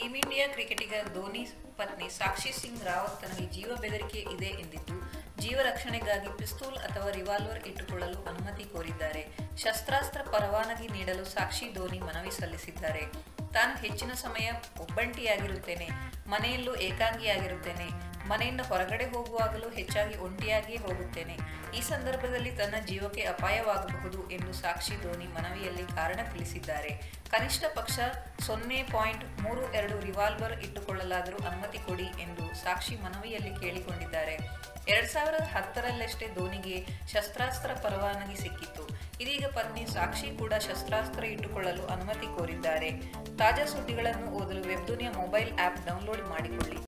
team India ಕ್ರಿಕೆಟಿಗ ಧೋನಿ ಪತ್ನಿ ಸಾಕ್ಷಿ ಸಿಂಗ್ ರಾವತ್ ತನಗೆ ಜೀವ ಬೆದರಿಕೆ ಇದೆ ಎಂದಿದ್ದು ಜೀವ ರಕ್ಷಣೆಗಾಗಿ ಪಿಸ್ತೂಲ್ ಅಥವಾ ರಿವಾಲ್ವರ್ ಇಟ್ಟುಕೊಳ್ಳಲು ಅನುಮತಿ ಕೋರಿದ್ದಾರೆ ಶಸ್ತ್ರಾಸ್ತ್ರ ಪರವಾನಗಿ ನೀಡಲು ಸಾಕ್ಷಿ ಧೋನಿ ಮನವಿ ಸಲ್ಲಿಸಿದ್ದಾರೆ ತಾನು ಹೆಚ್ಚಿನ ಸಮಯ ಒಬ್ಬಂಟಿಯಾಗಿರುತ್ತೇನೆ ಮನೆಯಲ್ಲೂ ಏಕಾಂಗಿಯಾಗಿರುತ್ತೇನೆ ಮನೆಯಿಂದ ಹೊರಗಡೆ ಹೋಗುವಾಗಲೂ ಹೆಚ್ಚಾಗಿ ಒಂಟಿಯಾಗಿಯೇ ಹೋಗುತ್ತೇನೆ ಈ ಸಂದರ್ಭದಲ್ಲಿ ತನ್ನ ಜೀವಕ್ಕೆ ಅಪಾಯವಾಗಬಹುದು ಎಂದು ಸಾಕ್ಷಿ ಧೋನಿ ಮನವಿಯಲ್ಲಿ ಕಾರಣ ತಿಳಿಸಿದ್ದಾರೆ ಕನಿಷ್ಠ ಪಕ್ಷ ಸೊನ್ನೆ ಪಾಯಿಂಟ್ ಮೂರು ಎರಡು ರಿವಾಲ್ವರ್ ಇಟ್ಟುಕೊಳ್ಳಲಾದರೂ ಅನುಮತಿ ಕೊಡಿ ಎಂದು ಸಾಕ್ಷಿ ಮನವಿಯಲ್ಲಿ ಕೇಳಿಕೊಂಡಿದ್ದಾರೆ ಎರಡ್ ಸಾವಿರದ ಹತ್ತರಲ್ಲಷ್ಟೇ ಧೋನಿಗೆ ಶಸ್ತ್ರಾಸ್ತ್ರ ಪರವಾನಗಿ ಸಿಕ್ಕಿತ್ತು ಇದೀಗ ಪತ್ನಿ ಸಾಕ್ಷಿ ಕೂಡ ಶಸ್ತ್ರಾಸ್ತ್ರ ಇಟ್ಟುಕೊಳ್ಳಲು ಅನುಮತಿ ಕೋರಿದ್ದಾರೆ ತಾಜಾ ಸುದ್ದಿಗಳನ್ನು ಓದಲು web Duniya mobile app download ಮಾಡಿಕೊಳ್ಳಿ